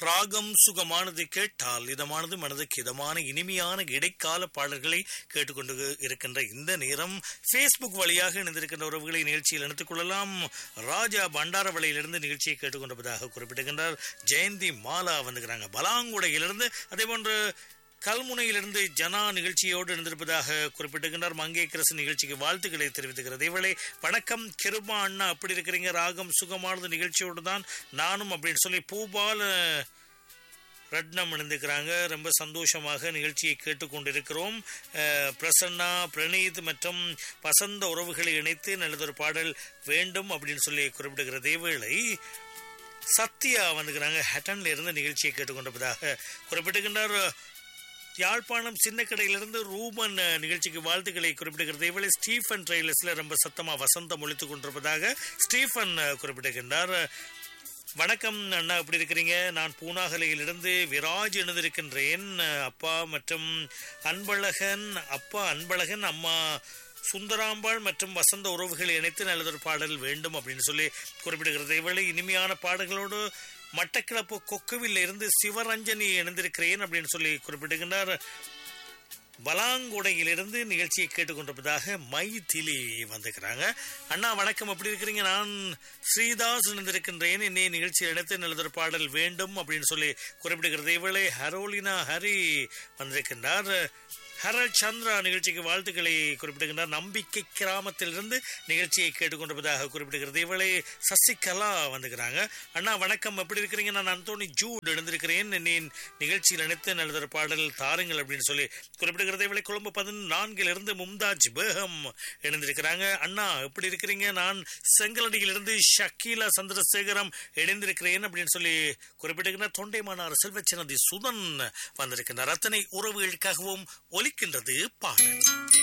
ராகம் சுகமானது கேட்டால் இதமானது மனதுக்கு இதமான இனிமையான இடைக்கால பாடல்களை கேட்டுக்கொண்டு இருக்கின்ற இந்த நேரம் ஃபேஸ்புக் வழியாக இணைந்திருக்கின்ற உறவுகளை நிகழ்ச்சியில் இணைத்துக் கொள்ளலாம் ராஜா பண்டாரவளையிலிருந்து நிகழ்ச்சியை கேட்டுக்கொண்டிருப்பதாக குறிப்பிட்டிருக்கின்றார் ஜெயந்தி மாலா வந்துக்கிறாங்க பலாங்குடையிலிருந்து அதே போன்று கல்முனையிலிருந்து ஜனா நிகழ்ச்சியோடு இருந்திருப்பதாக குறிப்பிட்டிருக்கின்றார் மங்கேக்கரசு நிகழ்ச்சிக்கு வாழ்த்துக்களை தெரிவித்துக்கிறது இவளை வணக்கம் கிருபா அண்ணா அப்படி இருக்கிறீங்க ராகம் சுகமானது நிகழ்ச்சியோடு தான் நானும் அப்படின்னு சொல்லி பூபால ரட்னம் இணைந்துக்கிறாங்க ரொம்ப சந்தோஷமாக நிகழ்ச்சியை கேட்டுக்கொண்டிருக்கிறோம் அஹ், பிரசன்னா பிரணீத் மற்றும் வசந்த உறவுகளை இணைத்து நல்லதொரு பாடல் வேண்டும் அப்படின்னு சொல்லி குறிப்பிடுகிற இதேவேளை சத்யா வந்துக்கிறாங்க ஹட்டன்ல இருந்து நிகழ்ச்சியை கேட்டுக்கொண்டிருப்பதாக குறிப்பிட்டுகின்றார் யாழ்ப்பாணம் சின்ன கடையிலிருந்து ரூபன் அஹ், நிகழ்ச்சிக்கு வாழ்த்துக்களை குறிப்பிடுகிறது இவளை ஸ்டீஃபன் ட்ரெயிலர்ஸ்ல ரொம்ப சத்தமா வசந்தம் ஒழித்துக் கொண்டிருப்பதாக ஸ்டீஃபன் அஹ், குறிப்பிடுகின்றார் வணக்கம் அண்ணா எப்படி இருக்கிறீங்க நான் பூனாகலையிலிருந்து விராஜ் எழுந்திருக்கின்றேன் அஹ், அப்பா மற்றும் அன்பழகன் அப்பா அன்பழகன் அம்மா சுந்தராம்பாள் மற்றும் வசந்த உறவுகளை இணைத்து நல்லதொரு பாடல் வேண்டும் அப்படின்னு சொல்லி குறிப்பிடுகிறது இவளை இனிமையான பாடல்களோடு மட்டக்கிளப்பு கொக்குவில் இருந்து சிவரஞ்சனி இணைந்திருக்கிறேன் அப்படின்னு சொல்லி குறிப்பிடுகின்றார் பலாங்குடையிலிருந்து நிகழ்ச்சியை கேட்டுக்கொண்டிருப்பதாக மைதிலி வந்துக்கிறாங்க அண்ணா வணக்கம் எப்படி இருக்கிறீங்க நான் ஸ்ரீதாஸ் இணைந்திருக்கின்றேன் என்னை நிகழ்ச்சியில் இணைத்து நல்லதொரு பாடல் வேண்டும் அப்படின்னு சொல்லி குறிப்பிடுகிறது இவளை ஹரோலினா ஹரி வந்திருக்கின்றார் ஹரல் சந்திரா நிகழ்ச்சிக்கு வாழ்த்துக்களை குறிப்பிடுகின்றார் நம்பிக்கை கிராமத்திலிருந்து நிகழ்ச்சியை கேட்டுக்கொண்டிருப்பதாக குறிப்பிடுகிறது இவளை சசிகலா வந்துக்கிறாங்க அண்ணா வணக்கம் எப்படி இருக்கிறீங்க நான் அந்தோனி ஜூட் எழுந்திருக்கிறேன் என்னை நிகழ்ச்சியில் இணைத்து நல்லதொரு பாடல் தாருங்கள் அப்படின்னு சொல்லி குறிப்பிடுகிறது இவளை கொழும்பு பதினான்கிலிருந்து மும்தாஜ் பேகம் இணைந்திருக்கிறாங்க அண்ணா எப்படி இருக்கிறீங்க நான் செங்கலடியிலிருந்து ஷக்கீலா சந்திரசேகரம் இணைந்திருக்கிறேன் அப்படின்னு சொல்லி குறிப்பிடுகின்ற தொண்டைமானார் செல்வச்சனதி சுதன் வந்திருக்கின்றார் அத்தனை உறவுகளுக்காகவும் ஒலிக்கின்றது பாடல்